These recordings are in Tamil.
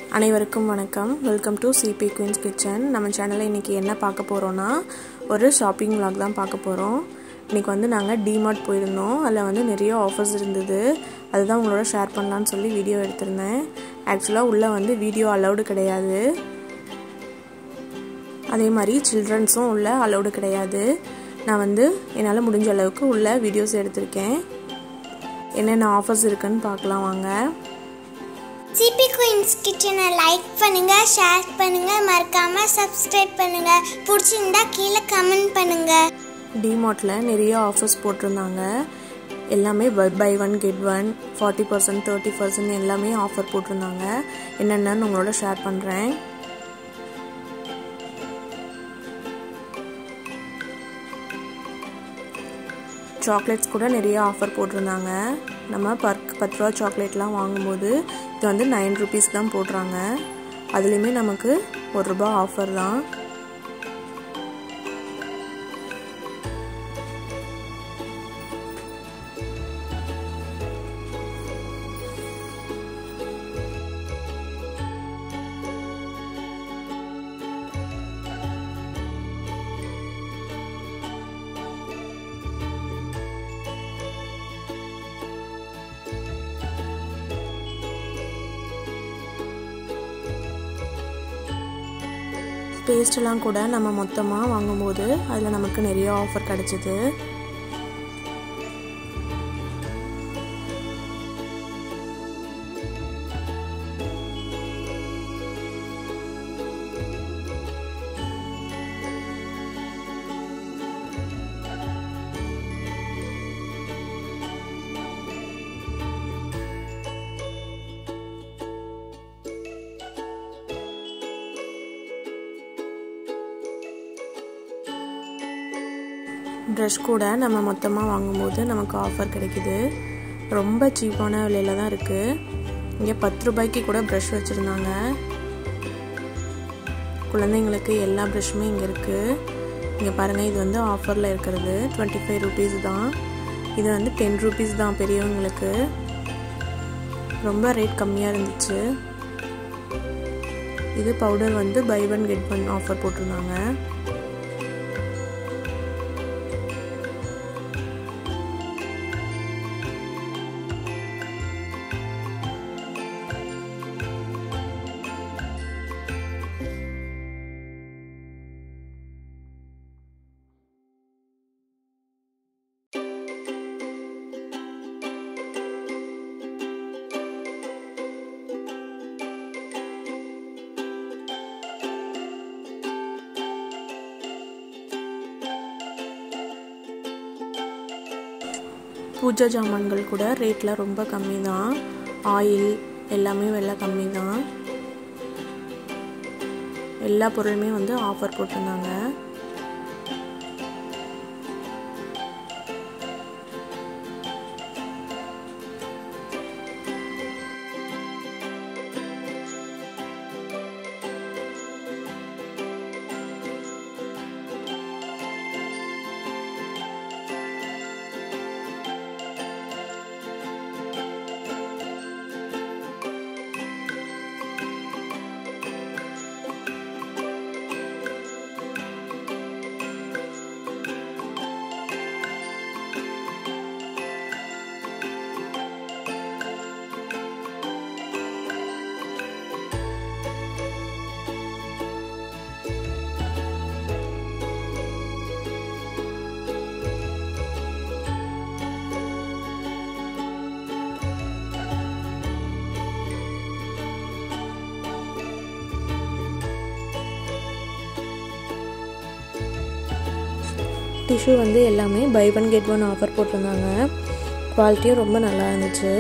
அனைவருக்கும் வணக்கம் welcome to Sibi queens kitchen நம்ம சேனலில் இன்றைக்கி என்ன பார்க்க போகிறோன்னா ஒரு ஷாப்பிங் vlog தான் பார்க்க போகிறோம் இன்றைக்கி வந்து நாங்கள் டிமார்ட் போயிருந்தோம் அதில் வந்து நிறைய ஆஃபர்ஸ் இருந்தது அதுதான் உங்களோட ஷேர் பண்ணலான்னு சொல்லி வீடியோ எடுத்திருந்தேன் ஆக்சுவலாக உள்ளே வந்து வீடியோ அலௌடு கிடையாது அதே மாதிரி சில்ட்ரன்ஸும் உள்ள அலௌடு கிடையாது நான் வந்து என்னால் முடிஞ்ச அளவுக்கு உள்ள வீடியோஸ் எடுத்திருக்கேன் என்னென்ன ஆஃபர்ஸ் இருக்குன்னு பார்க்கலாம் வாங்க சிபி குயின்ஸ் கிச்சனை லைக் பண்ணுங்க ஷேர் பண்ணுங்க மறக்காம சப்ஸ்கிரைப் பண்ணுங்க பிடிச்சிருந்தா கீழே கமெண்ட் பண்ணுங்க டிமார்ட்டில் நிறைய ஆஃபர்ஸ் போட்டிருந்தாங்க எல்லாமே buy one get one forty percent thirty percent எல்லாமே ஆஃபர் போட்டிருந்தாங்க என்னென்னு உங்களோட ஷேர் பண்ணுறேன் சாக்லேட்ஸ் கூட நிறைய ஆஃபர் போட்டிருந்தாங்க நம்ம பர்க் பத்து ரூபா சாக்லேட்லாம் வாங்கும்போது இது வந்து நைன் ருபீஸ் தான் போடுறாங்க அதுலேயுமே நமக்கு ஒரு ரூபா ஆஃபர் தான் பேஸ்ட்லாம் கூட நம்ம மொத்தமாக வாங்கும்போது அதில் நமக்கு நிறைய ஆஃபர் கிடச்சிது ப்ரஷ் கூட நம்ம மொத்தமாக வாங்கும்போது நமக்கு ஆஃபர் கிடைக்குது ரொம்ப சீப்பான விலையில தான் இருக்குது இங்கே பத்து ரூபாய்க்கு கூட ப்ரஷ் வச்சுருந்தாங்க குழந்தைங்களுக்கு எல்லா ப்ரஷ்ஷுமே இங்கே இருக்குது இங்கே பாருங்கள் இது வந்து ஆஃபரில் இருக்கிறது டுவெண்ட்டி ஃபைவ் ருபீஸ் தான் இது வந்து டென் ருபீஸ் தான் பெரியவங்களுக்கு ரொம்ப ரேட் கம்மியாக இருந்துச்சு இது பவுடர் வந்து buy one get one offer போட்டிருந்தாங்க பூஜை ஜாமான்கள் கூட ரேட்டில் ரொம்ப கம்மி தான் ஆயில் எல்லாமே விலை கம்மி தான் எல்லா பொருளுமே வந்து ஆஃபர் போட்டிருந்தாங்க டிஷ்யூ வந்து எல்லாமே buy one get one offer போட்டிருந்தாங்க குவாலிட்டியும் ரொம்ப நல்லா இருந்துச்சு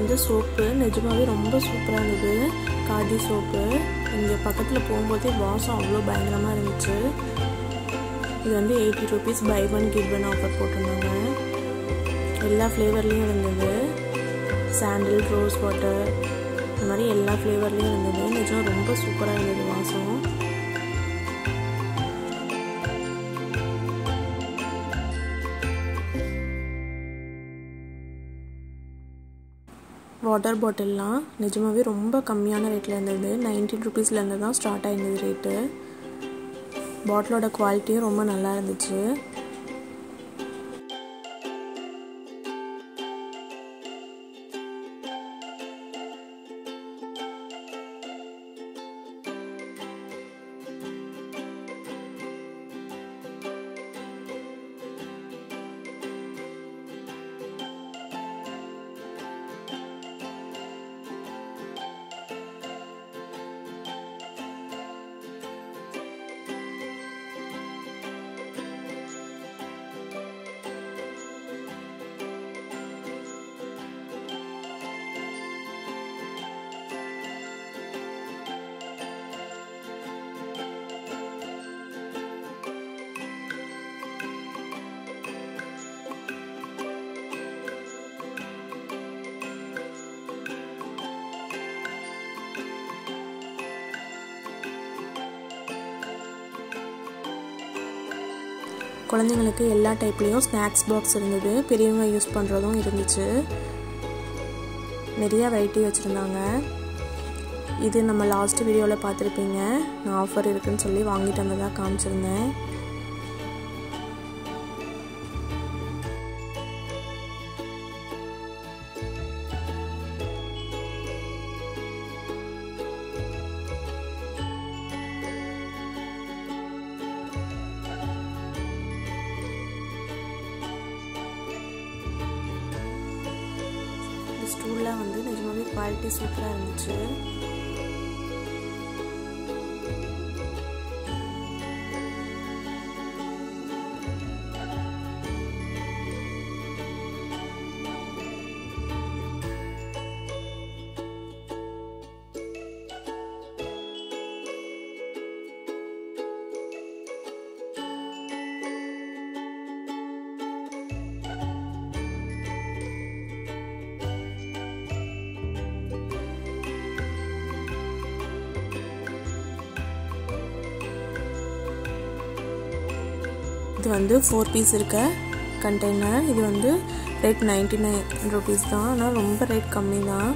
வந்து சோப்பு நிஜமாகவே ரொம்ப சூப்பராக இருந்தது காதி சோப்பு இங்கே பக்கத்தில் போகும்போதே வாசம் அவ்வளோ பயங்கரமாக இருந்துச்சு இது வந்து eighty rupees buy one get one offer போட்டிருந்தாங்க எல்லா ஃப்ளேவர்லேயும் இருந்தது சாண்டில் ரோஸ் வாட்டர் இந்த மாதிரி எல்லா ஃப்ளேவர்லேயும் இருந்தது நிஜம் ரொம்ப சூப்பராக இருந்தது வாசம் வாட்டர் பாட்டில்லாம் நிஜமாகவே ரொம்ப கம்மியான ரேட்டில் இருந்தது நைன்டீன் ருபீஸ்லேருந்து தான் ஸ்டார்ட் ஆயிருந்தது ரேட்டு பாட்டிலோட குவாலிட்டியும் ரொம்ப நல்லா இருந்துச்சு குழந்தைங்களுக்கு எல்லா டைப்லேயும் ஸ்நாக்ஸ் பாக்ஸ் இருந்தது பெரியவங்க யூஸ் பண்ணுறதும் இருந்துச்சு நிறைய வெரைட்டி வச்சுருந்தாங்க இது நம்ம லாஸ்ட் வீடியோவில் பார்த்துருப்பீங்க நான் ஆஃபர் இருக்குன்னு சொல்லி வாங்கிட்டு வந்ததாக காமிச்சிருந்தேன் இந்த ஸ்டூல்லாம் வந்து நிஜமாவே குவாலிட்டி சூப்பராக இருந்துச்சு இது வந்து ஃபோர் பீஸ் இருக்க கண்டெய்னர் இது வந்து ரேட் நைன்டி நைன் ருபீஸ் தான் ஆனால் ரொம்ப ரேட் கம்மி தான்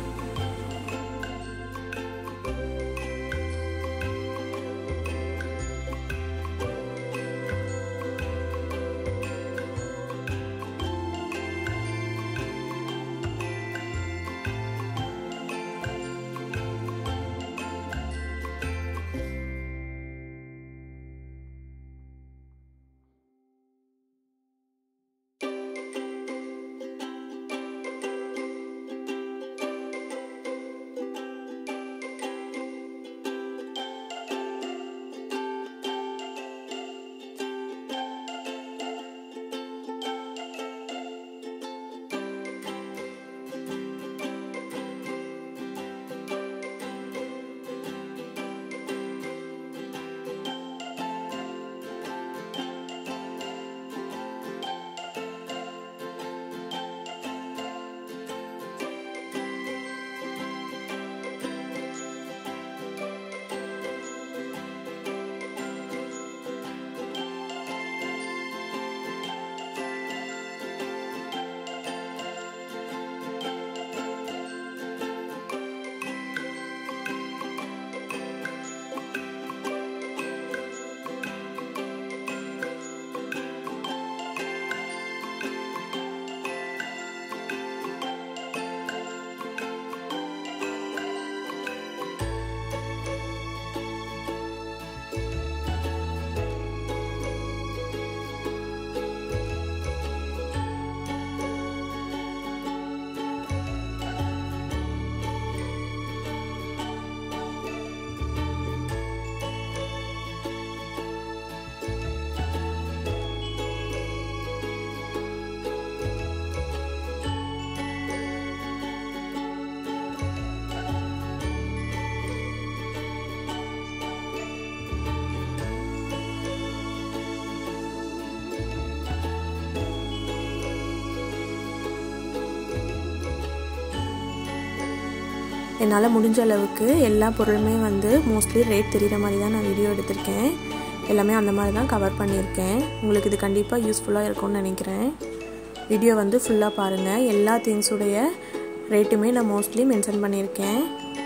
என்னால் முடிஞ்ச அளவுக்கு எல்லா பொருளுமே வந்து மோஸ்ட்லி ரேட் தெரிகிற மாதிரி தான் நான் வீடியோ எடுத்திருக்கேன் எல்லாமே அந்த மாதிரி தான் கவர் பண்ணியிருக்கேன் உங்களுக்கு இது கண்டிப்பாக யூஸ்ஃபுல்லாக இருக்கும்னு நினைக்கிறேன் வீடியோ வந்து ஃபுல்லாக பாருங்கள் எல்லா திங்ஸுடைய ரேட்டுமே நான் மோஸ்ட்லி மென்ஷன் பண்ணியிருக்கேன்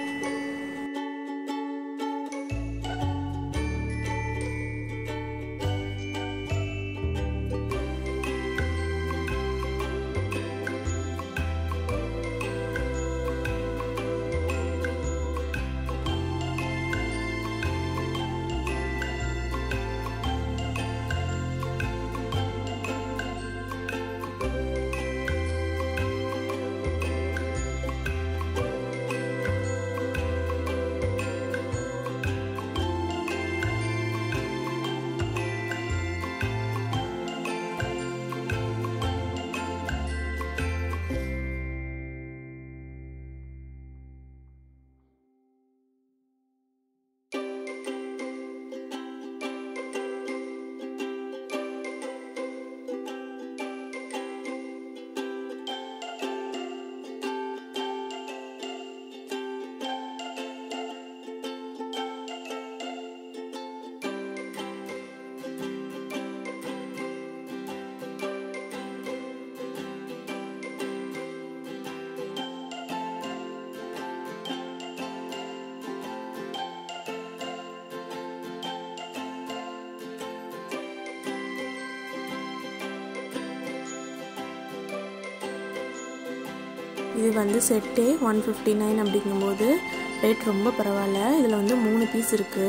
இது வந்து செட்டே ஒன் ஃபிஃப்டி நைன் அப்படிங்கும்போது ரேட் ரொம்ப பரவாயில்ல இதில் வந்து மூணு பீஸ் இருக்குது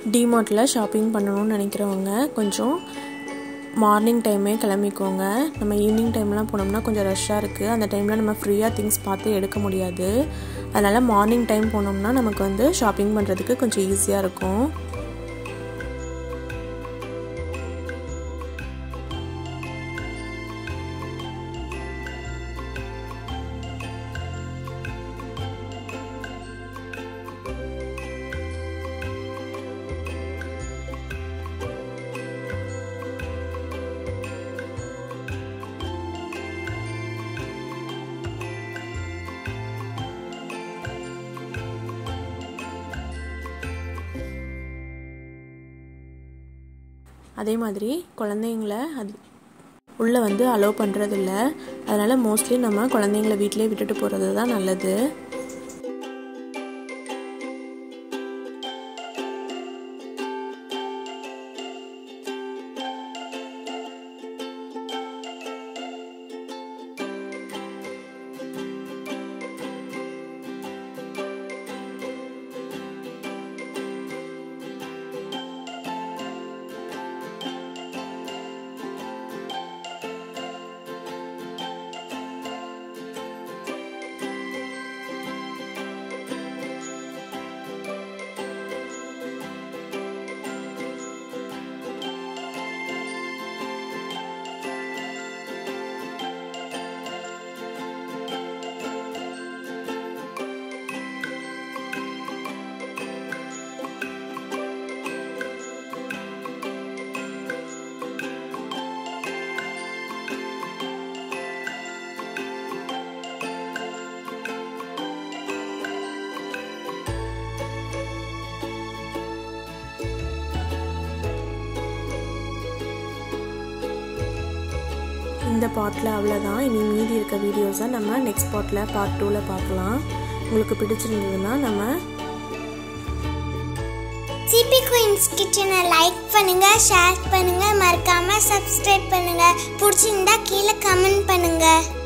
டிமார்ட்டில் ஷாப்பிங் பண்ணணும்னு நினைக்கிறவங்க கொஞ்சம் மார்னிங் டைமே கிளம்பிக்கோங்க நம்ம ஈவினிங் டைம்லாம் போனோம்னா கொஞ்சம் ரஷ்ஷாக இருக்குது அந்த டைமில் நம்ம ஃப்ரீயாக திங்ஸ் பார்த்து எடுக்க முடியாது அதனால் மார்னிங் டைம் போனோம்னா நமக்கு வந்து ஷாப்பிங் பண்ணுறதுக்கு கொஞ்சம் ஈஸியாக இருக்கும் அதே மாதிரி குழந்தைங்கள அது உள்ளே வந்து அலோவ் பண்ணுறதில்ல அதனால் மோஸ்ட்லி நம்ம குழந்தைங்கள வீட்டிலே விட்டுட்டு போகிறது தான் நல்லது இந்த பார்ட்டில் அவ்வளோதான் இனி மீதி இருக்க வீடியோஸை நம்ம நெக்ஸ்ட் பார்ட்டில் பார்ட் டூவில் பார்க்கலாம் உங்களுக்கு பிடிச்சிருந்ததுன்னா நம்ம சிபி குயின்ஸ் கிச்சனை லைக் பண்ணுங்க ஷேர் பண்ணுங்க மறக்காம சப்ஸ்கிரைப் பண்ணுங்க பிடிச்சிருந்தா கீழே கமெண்ட் பண்ணுங்க